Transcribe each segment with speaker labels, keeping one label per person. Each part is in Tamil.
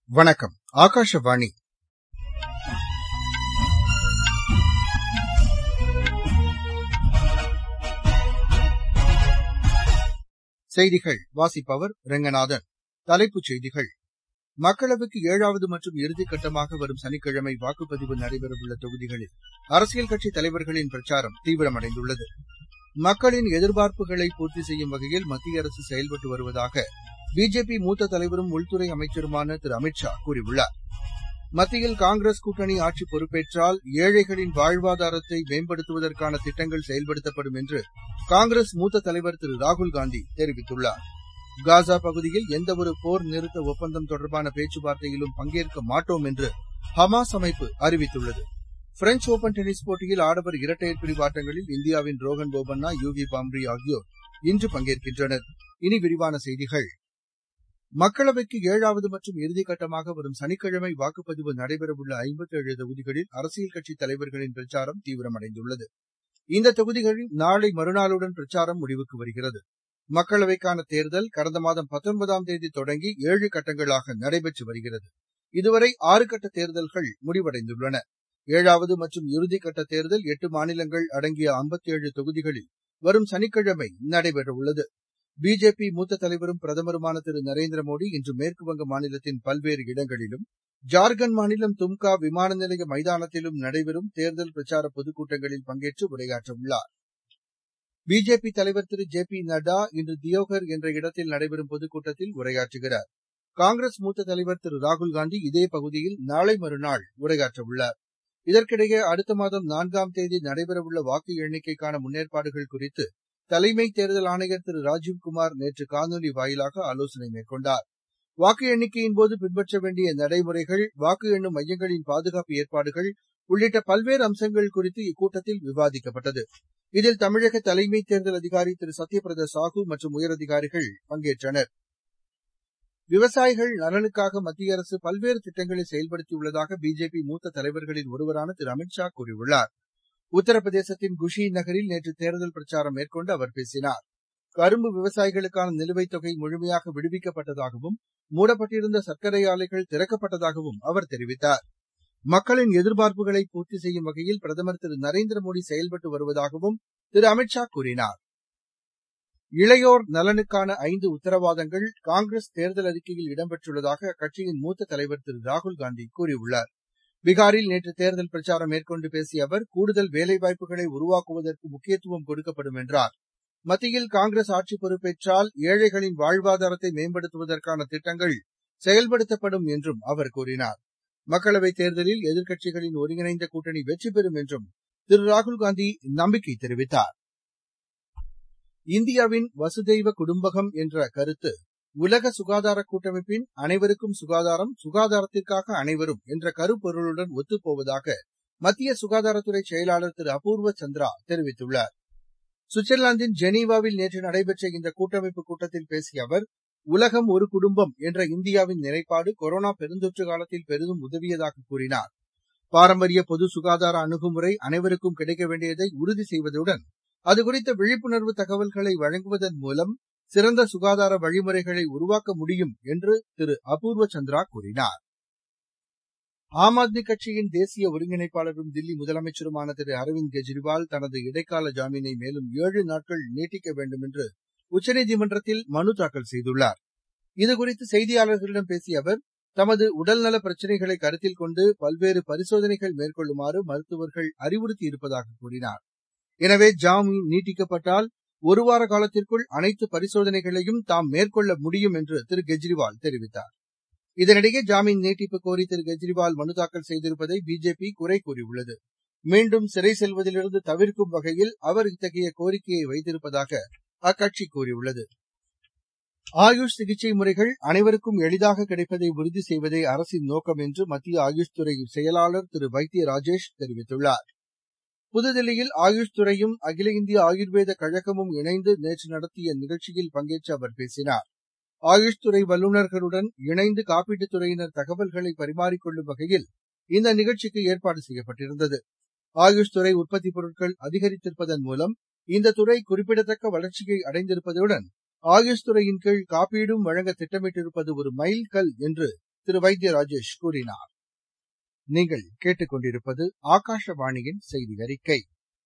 Speaker 1: வணக்கம் ஆகாஷவாணி செய்திகள் வாசிப்பவர் ரெங்கநாதன் தலைப்புச் செய்திகள் மக்களவைக்கு ஏழாவது மற்றும் இறுதிக்கட்டமாக வரும் சனிக்கிழமை வாக்குப்பதிவு நடைபெறவுள்ள தொகுதிகளில் அரசியல் கட்சித் தலைவர்களின் பிரச்சாரம் தீவிரமடைந்துள்ளது மக்களின் எதிர்பார்ப்புகளை பூர்த்தி செய்யும் வகையில் மத்திய அரசு செயல்பட்டு வருவதாக பிஜேபி மூத்த தலைவரும் உள்துறை அமைச்சருமான திரு அமித் ஷா கூறியுள்ளார் மத்தியில் காங்கிரஸ் கூட்டணி ஆட்சி பொறுப்பேற்றால் ஏழைகளின் வாழ்வாதாரத்தை மேம்படுத்துவதற்கான திட்டங்கள் செயல்படுத்தப்படும் என்று காங்கிரஸ் மூத்த தலைவர் திரு ராகுல்காந்தி தெரிவித்துள்ளார் காசா பகுதியில் எந்தவொரு போர் நிறுத்த ஒப்பந்தம் தொடர்பான பேச்சுவார்த்தையிலும் பங்கேற்க மாட்டோம் என்று ஹமாஸ் அமைப்பு அறிவித்துள்ளது பிரெஞ்ச் ஒபன் டென்னிஸ் போட்டியில் ஆடவர் இரட்டையர் பிரிவு ஆட்டங்களில் இந்தியாவின் ரோஹன் போபண்ணா யூகி பாம்ரி ஆகியோர் இன்று பங்கேற்கின்றனர் இனி விரிவான செய்திகள் மக்களவைக்கு ஏழாவது மற்றும் இறுதிக்கட்டமாக வரும் சனிக்கிழமை வாக்குப்பதிவு நடைபெறவுள்ள ஐம்பத்தேழு தொகுதிகளில் அரசியல் கட்சித் தலைவர்களின் பிரச்சாரம் தீவிரமடைந்துள்ளது இந்த தொகுதிகளில் நாளை மறுநாளுடன் பிரச்சாரம் முடிவுக்கு வருகிறது மக்களவைக்கான தேர்தல் கடந்த மாதம் பத்தொன்பதாம் தேதி தொடங்கி ஏழு கட்டங்களாக நடைபெற்று வருகிறது இதுவரை ஆறு கட்ட தேர்தல்கள் முடிவடைந்துள்ளன ஏழாவது மற்றும் இறுதிக்கட்ட தேர்தல் எட்டு மாநிலங்கள் அடங்கிய ஐம்பத்தேழு தொகுதிகளில் வரும் சனிக்கிழமை நடைபெறவுள்ளது பிஜேபி மூத்த தலைவரும் பிரதமருமான திரு நரேந்திர மோடி இன்று மேற்குவங்க மாநிலத்தின் பல்வேறு இடங்களிலும் ஜார்க்கண்ட் மாநிலம் தும்கா விமான நிலைய மைதானத்திலும் நடைபெறும் தேர்தல் பிரச்சார பொதுக்கூட்டங்களில் பங்கேற்று உரையாற்றவுள்ளார் பிஜேபி தலைவர் திரு ஜே பி நட்டா இன்று தியோகர் என்ற இடத்தில் நடைபெறும் பொதுக்கூட்டத்தில் உரையாற்றுகிறார் காங்கிரஸ் மூத்த தலைவர் திரு ராகுல்காந்தி இதே பகுதியில் நாளை மறுநாள் உரையாற்றவுள்ளார் இதற்கிடையே அடுத்த மாதம் நான்காம் தேதி நடைபெறவுள்ள வாக்கு எண்ணிக்கைக்கான முன்னேற்பாடுகள் குறித்து தலைமை தேர்தல் ஆணையர் திரு ராஜீவ்குமார் நேற்று காணொலி வாயிலாக ஆலோசனை மேற்கொண்டார் வாக்கு எண்ணிக்கையின் போது பின்பற்ற வேண்டிய நடைமுறைகள் வாக்கு எண்ணும் மையங்களின் பாதுகாப்பு ஏற்பாடுகள் உள்ளிட்ட பல்வேறு அம்சங்கள் குறித்து இக்கூட்டத்தில் விவாதிக்கப்பட்டது இதில் தமிழக தலைமை தேர்தல் அதிகாரி திரு சத்யபிரத சாஹூ மற்றும் உயரதிகாரிகள் பங்கேற்றனர் விவசாயிகள் நலனுக்காக மத்திய அரசு பல்வேறு திட்டங்களை செயல்படுத்தியுள்ளதாக பிஜேபி மூத்த தலைவர்களில் ஒருவரான திரு அமித் ஷா கூறியுள்ளார் உத்தரப்பிரதேசத்தின் குஷி நகரில் நேற்று தேர்தல் பிரச்சாரம் மேற்கொண்டு அவர் பேசினார் கரும்பு விவசாயிகளுக்கான நிலுவைத் தொகை முழுமையாக விடுவிக்கப்பட்டதாகவும் மூடப்பட்டிருந்த சர்க்கரை ஆலைகள் திறக்கப்பட்டதாகவும் அவர் தெரிவித்தார் மக்களின் எதிர்பார்ப்புகளை பூர்த்தி செய்யும் வகையில் பிரதமர் திரு நரேந்திர மோடி செயல்பட்டு வருவதாகவும் திரு அமித் ஷா கூறினார் இளையோர் நலனுக்கான ஐந்து உத்தரவாதங்கள் காங்கிரஸ் தேர்தல் அறிக்கையில் இடம்பெற்றுள்ளதாக அக்கட்சியின் மூத்த தலைவர் திரு ராகுல்காந்தி கூறியுள்ளார் பீகாரில் நேற்று தேர்தல் பிரச்சாரம் மேற்கொண்டு பேசிய அவர் கூடுதல் வேலைவாய்ப்புகளை உருவாக்குவதற்கு முக்கியத்துவம் கொடுக்கப்படும் என்றார் மத்தியில் காங்கிரஸ் ஆட்சி பொறுப்பேற்றால் ஏழைகளின் வாழ்வாதாரத்தை மேம்படுத்துவதற்கான திட்டங்கள் செயல்படுத்தப்படும் என்றும் அவர் கூறினார் மக்களவைத் தேர்தலில் எதிர்க்கட்சிகளின் ஒருங்கிணைந்த கூட்டணி வெற்றி பெறும் என்றும் திரு ராகுல்காந்தி நம்பிக்கை தெரிவித்தார் இந்தியாவின் வசுதெய்வ குடும்பகம் என்ற கருத்து உலக சுகாதார கூட்டமைப்பின் அனைவருக்கும் சுகாதாரம் சுகாதாரத்திற்காக அனைவரும் என்ற கருப்பொருளுடன் ஒத்துப்போவதாக மத்திய சுகாதாரத்துறை செயலாளர் திரு அபூர்வ சந்திரா தெரிவித்துள்ளார் சுவிட்சர்லாந்தின் ஜெனீவாவில் நேற்று நடைபெற்ற இந்த கூட்டமைப்பு கூட்டத்தில் பேசிய அவர் உலகம் ஒரு குடும்பம் என்ற இந்தியாவின் நிலைப்பாடு கொரோனா பெருந்தொற்று காலத்தில் பெரிதும் உதவியதாக கூறினார் பாரம்பரிய பொது சுகாதார அணுகுமுறை அனைவருக்கும் கிடைக்க வேண்டியதை உறுதி செய்வதுடன் அது குறித்த விழிப்புணர்வு தகவல்களை வழங்குவதன் மூலம் சிறந்த சுகாதார வழிமுறைகளை உருவாக்க முடியும் என்று திரு அபூர்வ சந்திரா கூறினார் ஆம் ஆத்மி கட்சியின் தேசிய ஒருங்கிணைப்பாளரும் தில்லி முதலமைச்சருமான திரு அரவிந்த் கெஜ்ரிவால் தனது இடைக்கால ஜாமீனை மேலும் ஏழு நாட்கள் நீட்டிக்க வேண்டும் என்று உச்சநீதிமன்றத்தில் மனு தாக்கல் செய்துள்ளார் இதுகுறித்து செய்தியாளர்களிடம் பேசிய அவர் தமது உடல்நல பிரச்சினைகளை கருத்தில் கொண்டு பல்வேறு பரிசோதனைகள் மேற்கொள்ளுமாறு மருத்துவர்கள் அறிவுறுத்தியிருப்பதாக கூறினார் எனவே ஜாமீன் நீட்டிக்கப்பட்டால் ஒருவார காலத்திற்குள் அனைத்து பரிசோதனைகளையும் தாம் மேற்கொள்ள முடியும் என்று திரு கெஜ்ரிவால் தெரிவித்தார் இதனிடையே ஜாமீன் நீட்டிப்பு கோரி திரு கெஜ்ரிவால் மனு தாக்கல் செய்திருப்பதை பிஜேபி குறை கூறியுள்ளது மீண்டும் சிறை செல்வதிலிருந்து தவிர்க்கும் வகையில் அவர் இத்தகைய கோரிக்கையை வைத்திருப்பதாக அக்கட்சி கூறியுள்ளது ஆயுஷ் சிகிச்சை முறைகள் அனைவருக்கும் எளிதாக கிடைப்பதை உறுதி செய்வதே அரசின் நோக்கம் என்று மத்திய ஆயுஷ் துறை செயலாளர் திரு வைத்திய ராஜேஷ் தெரிவித்துள்ளார் புதுதில்லியில் ஆயுஷ் துறையும் அகில இந்திய ஆயுர்வேத கழகமும் இணைந்து நேற்று நடத்திய நிகழ்ச்சியில் பங்கேற்று அவர் பேசினார் ஆயுஷ் துறை வல்லுநர்களுடன் இணைந்து காப்பீட்டுத் துறையினர் தகவல்களை பரிமாறிக்கொள்ளும் வகையில் இந்த நிகழ்ச்சிக்கு ஏற்பாடு செய்யப்பட்டிருந்தது ஆயுஷ் துறை உற்பத்தி பொருட்கள் அதிகரித்திருப்பதன் மூலம் இந்த துறை குறிப்பிடத்தக்க வளர்ச்சியை அடைந்திருப்பதுடன் ஆயுஷ் துறையின் கீழ் காப்பீடும் வழங்க திட்டமிட்டிருப்பது ஒரு மைல்கல் என்று திரு வைத்திய ராஜேஷ் கூறினார் நீங்கள் கேட்டுக்கொண்டிருப்பது ஆகாஷவாணியின் செய்தி அறிக்கை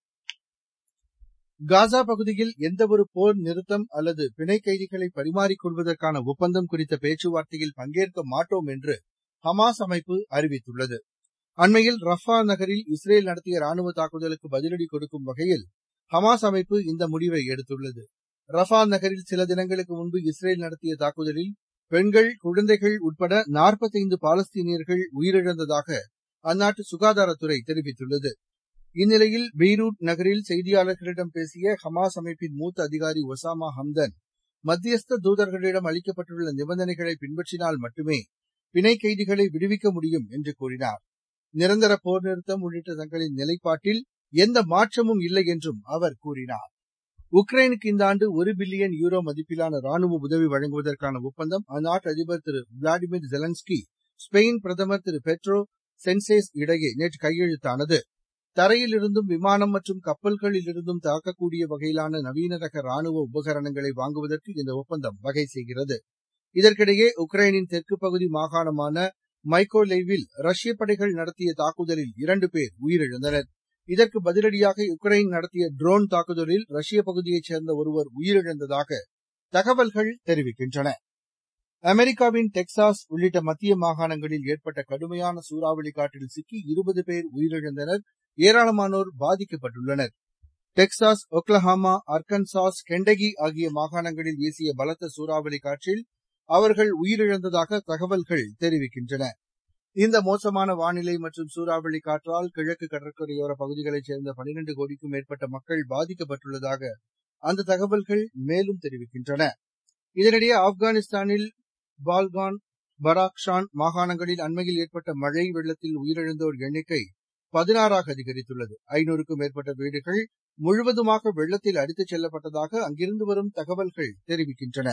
Speaker 1: காசா பகுதியில் எந்தவொரு போர் நிறுத்தம் அல்லது பிணை கைதிகளை பரிமாறிக் கொள்வதற்கான ஒப்பந்தம் குறித்த பேச்சுவார்த்தையில் பங்கேற்க மாட்டோம் என்று ஹமாஸ் அமைப்பு அறிவித்துள்ளது அண்மையில் ரஃபா நகரில் இஸ்ரேல் நடத்திய ராணுவ தாக்குதலுக்கு பதிலடி கொடுக்கும் வகையில் ஹமாஸ் அமைப்பு இந்த முடிவை எடுத்துள்ளது ரஃபா நகரில் சில தினங்களுக்கு முன்பு இஸ்ரேல் நடத்திய தாக்குதலில் பெண்கள் குழந்தைகள் உட்பட நாற்பத்தைந்து பாலஸ்தீனியர்கள் உயிரிழந்ததாக அந்நாட்டு சுகாதாரத்துறை தெரிவித்துள்ளது இந்நிலையில் பெய்ரூட் நகரில் செய்தியாளர்களிடம் பேசிய ஹமாஸ் அமைப்பின் மூத்த அதிகாரி ஒசாமா ஹம்தன் மத்தியஸ்த தூதர்களிடம் அளிக்கப்பட்டுள்ள நிபந்தனைகளை பின்பற்றினால் மட்டுமே பிணை கைதிகளை விடுவிக்க முடியும் என்று கூறினார் நிரந்தர போர் நிறுத்தம் உள்ளிட்ட தங்களின் நிலைப்பாட்டில் எந்த மாற்றமும் இல்லை என்றும் அவர் கூறினார் உக்ரைனுக்கு இந்த ஆண்டு ஒரு பில்லியன் யூரோ மதிப்பிலான ராணுவ உதவி வழங்குவதற்கான ஒப்பந்தம் அந்நாட்டு அதிபர் திரு விளாடிமிர் ஜெலன்ஸ்கி ஸ்பெயின் பிரதமர் திரு பெட்ரோ சென்சேஸ் இடையே நேற்று கையெழுத்தானது தரையிலிருந்தும் விமானம் மற்றும் கப்பல்களிலிருந்தும் தாக்கக்கூடிய வகையிலான நவீன ரக ராணுவ உபகரணங்களை வாங்குவதற்கு இந்த ஒப்பந்தம் வகை செய்கிறது இதற்கிடையே உக்ரைனின் தெற்கு பகுதி மாகாணமான மைக்கோலைவில் ரஷ்ய படைகள் நடத்திய தாக்குதலில் இரண்டு பேர் உயிரிழந்தனர் இதற்கு பதிலடியாக உக்ரைன் நடத்திய ட்ரோன் தாக்குதலில் ரஷ்ய பகுதியைச் சேர்ந்த ஒருவர் உயிரிழந்ததாக தகவல்கள் தெரிவிக்கின்றன அமெரிக்காவின் டெக்சாஸ் உள்ளிட்ட மத்திய மாகாணங்களில் ஏற்பட்ட கடுமையான சூறாவளி காற்றில் சிக்கி இருபது பேர் உயிரிழந்தனர் ஏராளமானோர் பாதிக்கப்பட்டுள்ளனர் டெக்சாஸ் ஒக்லஹாமா அர்கன்சாஸ் கெண்டகி ஆகிய மாகாணங்களில் வீசிய பலத்த சூறாவளி காற்றில் அவர்கள் உயிரிழந்ததாக தகவல்கள் தெரிவிக்கின்றன இந்த மோசமான வானிலை மற்றும் சூறாவளி காற்றால் கிழக்கு கடற்கரையோர பகுதிகளைச் சேர்ந்த பனிரண்டு கோடிக்கும் மேற்பட்ட மக்கள் பாதிக்கப்பட்டுள்ளதாக அந்த தகவல்கள் மேலும் தெரிவிக்கின்றன இதனிடையே ஆப்கானிஸ்தானில் பால்கான் பராக்ஷான் மாகாணங்களில் அண்மையில் ஏற்பட்ட மழை வெள்ளத்தில் உயிரிழந்தோர் எண்ணிக்கை பதினாறாக அதிகரித்துள்ளது ஐநூறுக்கும் மேற்பட்ட வீடுகள் முழுவதுமாக வெள்ளத்தில் அடித்துச் செல்லப்பட்டதாக அங்கிருந்து வரும் தகவல்கள் தெரிவிக்கின்றன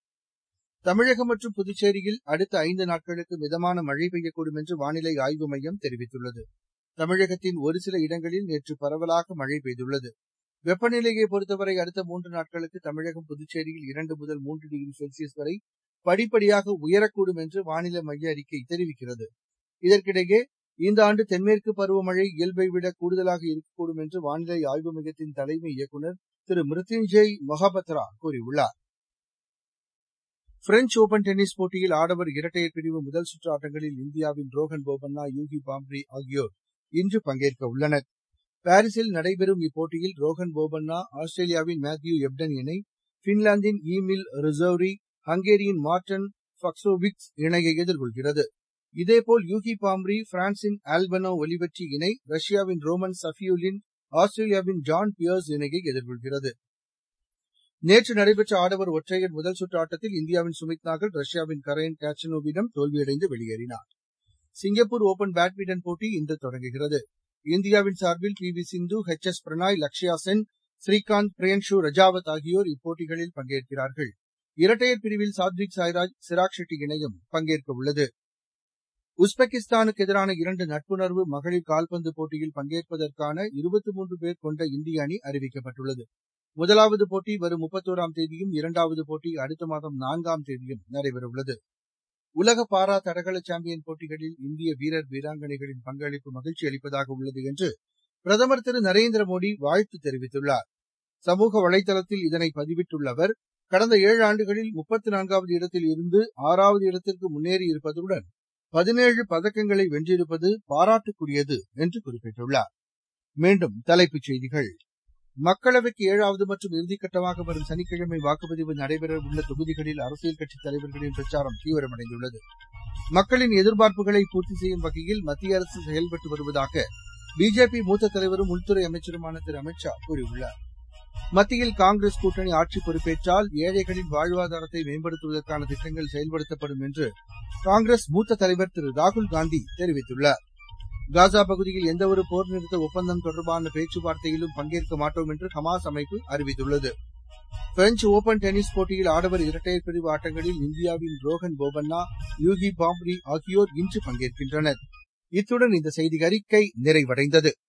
Speaker 1: தமிழகம் மற்றும் புதுச்சேரியில் அடுத்த ஐந்து நாட்களுக்கு மிதமான மழை பெய்யக்கூடும் என்று வானிலை ஆய்வு மையம் தெரிவித்துள்ளது தமிழகத்தின் ஒரு சில இடங்களில் நேற்று பரவலாக மழை பெய்துள்ளது வெப்பநிலையை பொறுத்தவரை அடுத்த மூன்று நாட்களுக்கு தமிழகம் புதுச்சேரியில் இரண்டு முதல் மூன்று டிகிரி செல்சியஸ் வரை படிப்படியாக உயரக்கூடும் என்று வானிலை மைய அறிக்கை தெரிவிக்கிறது இதற்கிடையே இந்த ஆண்டு தென்மேற்கு பருவமழை இயல்பை விட கூடுதலாக இருக்கக்கூடும் என்று வானிலை ஆய்வு மையத்தின் தலைமை இயக்குநர் திரு மிருத்யுஞ்சய் மொஹபத்ரா கூறியுள்ளார் பிரெஞ்ச் ஓபன் டென்னிஸ் போட்டியில் ஆடவர் இரட்டையர் பிரிவு முதல் சுற்று ஆட்டங்களில் இந்தியாவின் ரோஹன் போபண்ணா யூகி பாம்ப்ரி ஆகியோர் இன்று பங்கேற்க உள்ளனர் பாரிஸில் நடைபெறும் இப்போட்டியில் ரோஹன் போபண்ணா ஆஸ்திரேலியாவின் மேத்யூ எப்டன் இணை பின்லாந்தின் ஈமில் ரிசர்வரி ஹங்கேரியின் மார்டன் ஃபக்சோவிக்ஸ் இணையை எதிர்கொள்கிறது இதேபோல் யூகி பாம்ரி பிரான்சின் ஆல்பனோ ஒலிவெற்றி இணை ரஷ்யாவின் ரோமன் சஃபியூலின் ஆஸ்திரேலியாவின் ஜான் பியர்ஸ் இணையை எதிர்கொள்கிறது நேற்று நடைபெற்ற ஆடவர் ஒற்றையர் முதல் சுற்று ஆட்டத்தில் இந்தியாவின் சுமித் நாகல் ரஷ்யாவின் கரைன் காச்சனோவிடம் தோல்வியடைந்து வெளியேறினார் சிங்கப்பூர் ஓபன் பேட்மிண்டன் போட்டி இன்று தொடங்குகிறது இந்தியாவின் சார்பில் P V Sindhu H S Prannoy Lakshya Sen Srikanth Priyanshu Rajawat ஆகியோர் இப்போட்டிகளில் பங்கேற்கிறார்கள் இரட்டையர் பிரிவில் சாத்விக் சாய்ராஜ் சிராக் ஷெட்டி இணையும் பங்கேற்க உள்ளது உஸ்பெகிஸ்தானுக்கு எதிரான இரண்டு நட்புணர்வு மகளிர் கால்பந்து போட்டியில் பங்கேற்பதற்கான இருபத்தி மூன்று பேர் கொண்ட இந்திய அணி அறிவிக்கப்பட்டுள்ளது முதலாவது போட்டி வரும் முப்பத்தோராம் தேதியும் இரண்டாவது போட்டி அடுத்த மாதம் நான்காம் தேதியும் நடைபெறவுள்ளது உலக பாரா தடகள சாம்பியன் போட்டிகளில் இந்திய வீரர் வீராங்கனைகளின் பங்களிப்பு மகிழ்ச்சி அளிப்பதாக உள்ளது என்று பிரதமர் திரு நரேந்திர மோடி வாழ்த்து தெரிவித்துள்ளார் சமூக வலைதளத்தில் இதனை பதிவிட்டுள்ள அவர் கடந்த ஏழு ஆண்டுகளில் முப்பத்தி நான்காவது இடத்தில் இருந்து ஆறாவது இடத்திற்கு முன்னேறி இருப்பதுடன் பதினேழு பதக்கங்களை வென்றிருப்பது பாராட்டுக்குரியது என்று குறிப்பிட்டுள்ளார் மீண்டும் தலைப்புச் செய்திகள் மக்களவைக்கு ஏழாவது மற்றும் இறுதிக்கட்டமாக வரும் சனிக்கிழமை வாக்குப்பதிவு நடைபெறவுள்ள தொகுதிகளில் அரசியல் கட்சித் தலைவர்களின் பிரச்சாரம் தீவிரமடைந்துள்ளது மக்களின் எதிர்பார்ப்புகளை பூர்த்தி செய்யும் வகையில் மத்திய அரசு செயல்பட்டு வருவதாக பிஜேபி மூத்த தலைவரும் உள்துறை அமைச்சருமான திரு அமித் ஷா கூறியுள்ளார் மத்தியில் காங்கிரஸ் கூட்டணி ஆட்சி பொறுப்பேற்றால் ஏழைகளின் வாழ்வாதாரத்தை மேம்படுத்துவதற்கான திட்டங்கள் செயல்படுத்தப்படும் என்று காங்கிரஸ் மூத்த தலைவர் திரு ராகுல் காந்தி தெரிவித்துள்ளார் காசா பகுதியில் எந்தவொரு போர் நிறுத்த ஒப்பந்தம் தொடர்பான பேச்சுவார்த்தையிலும் பங்கேற்க மாட்டோம் என்று ஹமாஸ் அமைப்பு அறிவித்துள்ளது பிரெஞ்ச் ஓபன் டென்னிஸ் போட்டியில் ஆடவர் இரட்டையர் பிரிவு ஆட்டங்களில் இந்தியாவின் ரோஹன் போபண்ணா யூகி பாம்ரி ஆகியோர் இன்று பங்கேற்கின்றனர் இத்துடன் இந்த செய்தி அறிக்கை நிறைவடைந்தது